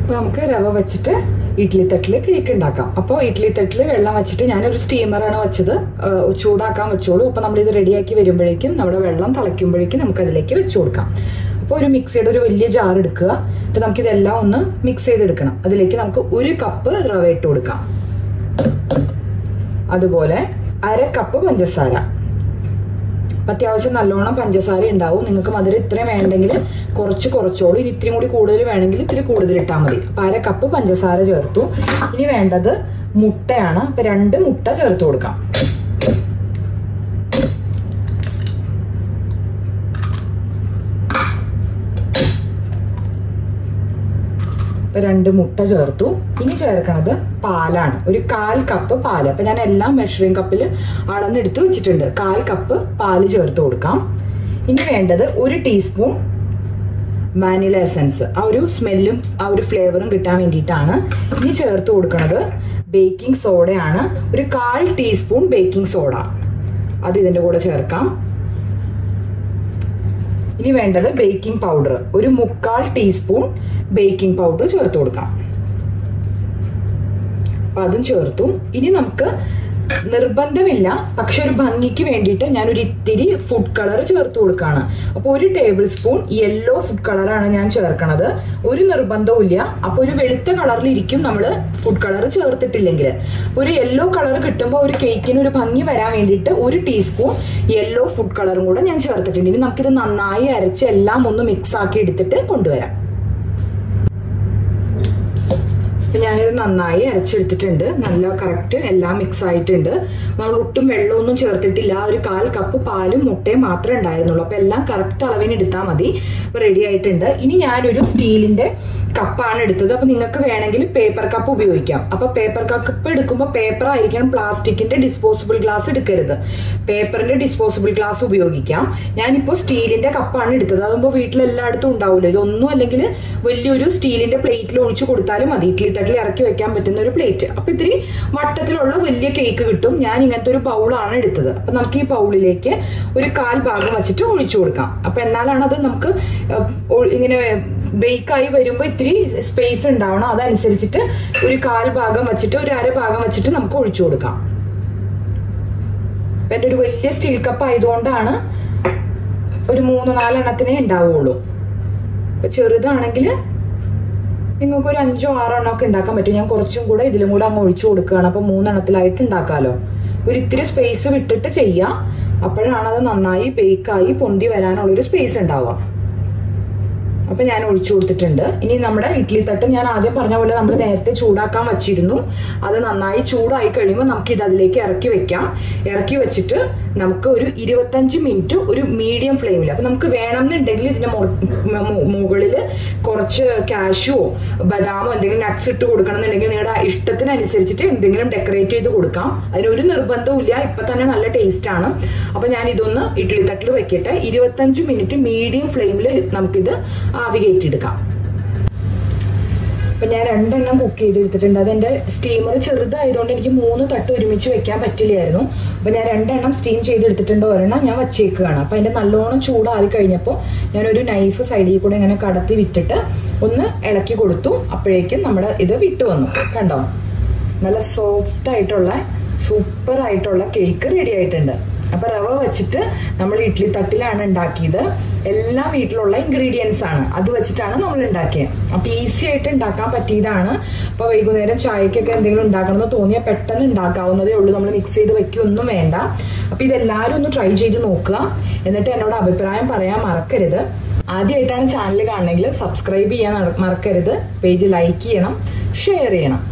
അപ്പൊ നമുക്ക് റവ വെച്ചിട്ട് ഇഡ്ലി തട്ടിൽ കേക്ക് ഉണ്ടാക്കാം അപ്പോൾ ഇഡ്ലി തട്ടിൽ വെള്ളം വെച്ചിട്ട് ഞാനൊരു സ്റ്റീമറാണ് വെച്ചത് ഏഹ് ചൂടാക്കാൻ വെച്ചോളൂ അപ്പോൾ നമ്മളിത് റെഡിയാക്കി വരുമ്പോഴേക്കും നമ്മുടെ വെള്ളം തിളയ്ക്കുമ്പോഴേക്കും നമുക്ക് അതിലേക്ക് വെച്ചു കൊടുക്കാം അപ്പോൾ ഒരു മിക്സിയുടെ ഒരു വലിയ ജാർ എടുക്കുക എന്നിട്ട് നമുക്ക് ഇതെല്ലാം ഒന്ന് മിക്സ് ചെയ്തെടുക്കണം അതിലേക്ക് നമുക്ക് ഒരു കപ്പ് റവ ഇട്ട് കൊടുക്കാം അതുപോലെ അര കപ്പ് പഞ്ചസാര അപ്പൊ അത്യാവശ്യം നല്ലോണം പഞ്ചസാര ഉണ്ടാവും നിങ്ങൾക്ക് മധുരം ഇത്രയും വേണ്ടെങ്കിൽ കുറച്ച് കുറച്ചോളൂ ഇനി ഇത്തിരി കൂടി കൂടുതൽ വേണമെങ്കിൽ ഇത്തിരി കൂടുതൽ ഇട്ടാൽ മതി അപ്പൊ അര കപ്പ് പഞ്ചസാര ചേർത്തു ഇനി വേണ്ടത് മുട്ടയാണ് അപ്പൊ രണ്ട് മുട്ട ചേർത്ത് കൊടുക്കാം ഇപ്പൊ രണ്ട് മുട്ട ചേർത്തു ഇനി ചേർക്കണത് പാലാണ് ഒരു കാൽ കപ്പ് പാല് അപ്പൊ ഞാൻ എല്ലാം മെഷറിംഗ് കപ്പിൽ അളന്നെടുത്ത് വെച്ചിട്ടുണ്ട് കാൽ കപ്പ് പാല് ചേർത്ത് കൊടുക്കാം ഇനി വേണ്ടത് ഒരു ടീസ്പൂൺ വാനില എസൻസ് ആ ഒരു സ്മെല്ലും ആ ഒരു ഫ്ലേവറും കിട്ടാൻ വേണ്ടിയിട്ടാണ് ഇനി ചേർത്ത് കൊടുക്കുന്നത് ബേക്കിംഗ് സോഡയാണ് ഒരു കാൽ ടീസ്പൂൺ ബേക്കിംഗ് സോഡ അത് ഇതിന്റെ കൂടെ ചേർക്കാം ഇനി വേണ്ടത് ബേക്കിംഗ് പൗഡർ ഒരു മുക്കാൽ ടീസ്പൂൺ ബേക്കിംഗ് പൗഡർ ചേർത്ത് കൊടുക്കാം അപ്പൊ അതും ചേർത്തു ഇനി നമുക്ക് നിർബന്ധമില്ല പക്ഷെ ഒരു ഭംഗിക്ക് വേണ്ടിയിട്ട് ഞാൻ ഒരു ഇത്തിരി ഫുഡ് കളർ ചേർത്ത് കൊടുക്കുകയാണ് അപ്പോൾ ഒരു ടേബിൾ സ്പൂൺ യെല്ലോ ഫുഡ് കളറാണ് ഞാൻ ചേർക്കണത് ഒരു നിർബന്ധവും ഇല്ല അപ്പോൾ ഒരു വെളുത്ത കളറിൽ ഇരിക്കും നമ്മൾ ഫുഡ് കളർ ചേർത്തിട്ടില്ലെങ്കിൽ ഒരു യെല്ലോ കളർ കിട്ടുമ്പോൾ ഒരു കേക്കിന് ഒരു ഭംഗി വരാൻ വേണ്ടിയിട്ട് ഒരു ടീസ്പൂൺ യെല്ലോ ഫുഡ് കളറും കൂടെ ഞാൻ ചേർത്തിട്ടുണ്ട് ഇനി നമുക്കിത് നന്നായി അരച്ച് എല്ലാം ഒന്ന് മിക്സ് ആക്കി എടുത്തിട്ട് കൊണ്ടുവരാം അപ്പൊ ഞാനിത് നന്നായി അരച്ചെടുത്തിട്ടുണ്ട് നല്ല കറക്റ്റ് എല്ലാം മിക്സ് ആയിട്ടുണ്ട് നമ്മൾ ഒട്ടും വെള്ളമൊന്നും ചേർത്തിട്ടില്ല ഒരു കാൽ കപ്പ് പാലും മുട്ടയും മാത്രമേ ഉണ്ടായിരുന്നുള്ളൂ അപ്പൊ എല്ലാം കറക്റ്റ് അളവിന് എടുത്താൽ മതി അപ്പൊ റെഡി ആയിട്ടുണ്ട് ഇനി ഞാനൊരു സ്റ്റീലിന്റെ കപ്പാണ് എടുത്തത് അപ്പൊ നിങ്ങൾക്ക് വേണമെങ്കിൽ പേപ്പർ കപ്പ് ഉപയോഗിക്കാം അപ്പൊ പേപ്പർ കപ്പ് എടുക്കുമ്പോൾ പേപ്പർ ആയിരിക്കണം പ്ലാസ്റ്റിക്കിന്റെ ഡിസ്പോസിബിൾ ഗ്ലാസ് എടുക്കരുത് പേപ്പറിന്റെ ഡിസ്പോസിബിൾ ഗ്ലാസ് ഉപയോഗിക്കാം ഞാനിപ്പോൾ സ്റ്റീലിന്റെ കപ്പാണ് എടുത്തത് അതാകുമ്പോൾ വീട്ടിൽ എല്ലായിടത്തും ഉണ്ടാവില്ല ഇതൊന്നും അല്ലെങ്കിൽ വലിയൊരു സ്റ്റീലിന്റെ പ്ലേറ്റിൽ ഒഴിച്ചു കൊടുത്താലും മതി ഇഡ്ലി തട്ടിൽ ഇറക്കി വെക്കാൻ പറ്റുന്ന ഒരു പ്ലേറ്റ് അപ്പൊ ഇത്തിരി വട്ടത്തിലുള്ള വലിയ കേക്ക് കിട്ടും ഞാൻ ഇങ്ങനത്തെ ഒരു ബൗളാണ് എടുത്തത് അപ്പൊ നമുക്ക് ഈ ബൗളിലേക്ക് ഒരു കാൽ ഭാഗം വെച്ചിട്ട് ഒഴിച്ചു കൊടുക്കാം അപ്പൊ എന്നാലാണ് അത് നമുക്ക് ഏഹ്, ഒ- ഇങ്ങനെ ബേക്കായി വരുമ്പോൾ ഇത്തിരി സ്പേസ് ഉണ്ടാവണം അതനുസരിച്ചിട്ട് ഒരു കാൽ ഭാഗം വെച്ചിട്ട് ഒരു അര ഭാഗം വെച്ചിട്ട് നമുക്ക് ഒഴിച്ചു കൊടുക്കാം അപ്പൊ എൻ്റെ ഒരു വലിയ സ്റ്റീൽ കപ്പ് ആയതുകൊണ്ടാണ് ഒരു മൂന്ന് നാലെണ്ണത്തിനേ ഉണ്ടാവുള്ളൂ അപ്പൊ ചെറുതാണെങ്കിൽ നിങ്ങൾക്ക് ഒരു അഞ്ചോ ആറോ എണ്ണം ഒക്കെ ഉണ്ടാക്കാൻ പറ്റും ഞാൻ കുറച്ചും കൂടെ ഇതിലും കൂടെ അങ്ങ് ഒഴിച്ചു കൊടുക്കുകയാണ് അപ്പൊ മൂന്നെണ്ണത്തിലായിട്ട് ഉണ്ടാക്കാലോ ഒരു ഇത്തിരി സ്പേസ് വിട്ടിട്ട് ചെയ്യാം അപ്പോഴാണ് അത് നന്നായി ബേക്കായി പൊന്തി വരാനുള്ളൊരു സ്പേസ് ഉണ്ടാവുക അപ്പൊ ഞാൻ ഒഴിച്ചു കൊടുത്തിട്ടുണ്ട് ഇനി നമ്മുടെ ഇഡ്ലി തട്ട് ഞാൻ ആദ്യം പറഞ്ഞ പോലെ നമ്മൾ നേരത്തെ ചൂടാക്കാൻ വെച്ചിരുന്നു അത് നന്നായി ചൂടായി കഴിയുമ്പോൾ നമുക്ക് ഇത് അതിലേക്ക് ഇറക്കി വെക്കാം ഇറക്കി വെച്ചിട്ട് നമുക്ക് ഒരു ഇരുപത്തഞ്ച് മിനിറ്റ് ഒരു മീഡിയം ഫ്ലെയിമിൽ അപ്പൊ നമുക്ക് വേണമെന്നുണ്ടെങ്കിൽ ഇതിന്റെ മുകളിൽ കുറച്ച് കാഷ്യോ ബദാമോ എന്തെങ്കിലും നട്ട്സ് ഇട്ട് കൊടുക്കണം എന്നുണ്ടെങ്കിൽ നിങ്ങളുടെ ഇഷ്ടത്തിനനുസരിച്ചിട്ട് എന്തെങ്കിലും ഡെക്കറേറ്റ് ചെയ്ത് കൊടുക്കാം അതിനൊരു നിർബന്ധവും ഇല്ല ഇപ്പൊ തന്നെ നല്ല ടേസ്റ്റ് ആണ് അപ്പൊ ഞാൻ ഇതൊന്ന് ഇഡ്ഡലി തട്ടിൽ വെക്കട്ടെ ഇരുപത്തഞ്ച് മിനിറ്റ് മീഡിയം ഫ്ലെയിമിൽ നമുക്കിത് ആവി കയറ്റിയെടുക്കാം അപ്പൊ ഞാൻ രണ്ടെണ്ണം കുക്ക് ചെയ്തെടുത്തിട്ടുണ്ട് അതെന്റെ സ്റ്റീമർ ചെറുതായതുകൊണ്ട് എനിക്ക് മൂന്ന് തട്ട് ഒരുമിച്ച് വെക്കാൻ പറ്റില്ലായിരുന്നു അപ്പൊ ഞാൻ രണ്ടെണ്ണം സ്റ്റീം ചെയ്തെടുത്തിട്ടുണ്ട് ഒരെണ്ണം ഞാൻ വച്ചേക്കുകയാണ് അപ്പൊ അതിന്റെ നല്ലോണം ചൂടാറി കഴിഞ്ഞപ്പോൾ ഞാൻ ഒരു നൈഫ് സൈഡിൽ കൂടെ ഇങ്ങനെ കടത്തി വിട്ടിട്ട് ഒന്ന് ഇളക്കി കൊടുത്തു അപ്പോഴേക്കും നമ്മുടെ ഇത് വിട്ടു വന്നു കണ്ടോ നല്ല സോഫ്റ്റ് ആയിട്ടുള്ള സൂപ്പർ ആയിട്ടുള്ള കേക്ക് റെഡി ആയിട്ടുണ്ട് അപ്പൊ റവ വെച്ചിട്ട് നമ്മൾ ഇഡ്ലി തട്ടിലാണ് ഉണ്ടാക്കിയത് എല്ലാം വീട്ടിലുള്ള ഇൻഗ്രീഡിയൻസ് ആണ് അത് വെച്ചിട്ടാണ് നമ്മൾ ഉണ്ടാക്കിയത് അപ്പൊ ഈസി ആയിട്ട് ഉണ്ടാക്കാൻ പറ്റിയതാണ് അപ്പൊ വൈകുന്നേരം ചായക്കൊക്കെ എന്തെങ്കിലും ഉണ്ടാക്കണം എന്ന് തോന്നിയാൽ പെട്ടെന്ന് ഉണ്ടാക്കാവുന്നതേ ഉള്ളൂ നമ്മൾ മിക്സ് ചെയ്ത് വെക്കൊന്നും വേണ്ട അപ്പൊ ഇതെല്ലാവരും ഒന്ന് ട്രൈ ചെയ്ത് നോക്കുക എന്നിട്ട് എന്നോട് അഭിപ്രായം പറയാൻ മറക്കരുത് ആദ്യമായിട്ടാണ് ചാനൽ കാണണമെങ്കിൽ സബ്സ്ക്രൈബ് ചെയ്യാൻ മറക്കരുത് പേജ് ലൈക്ക് ചെയ്യണം ഷെയർ ചെയ്യണം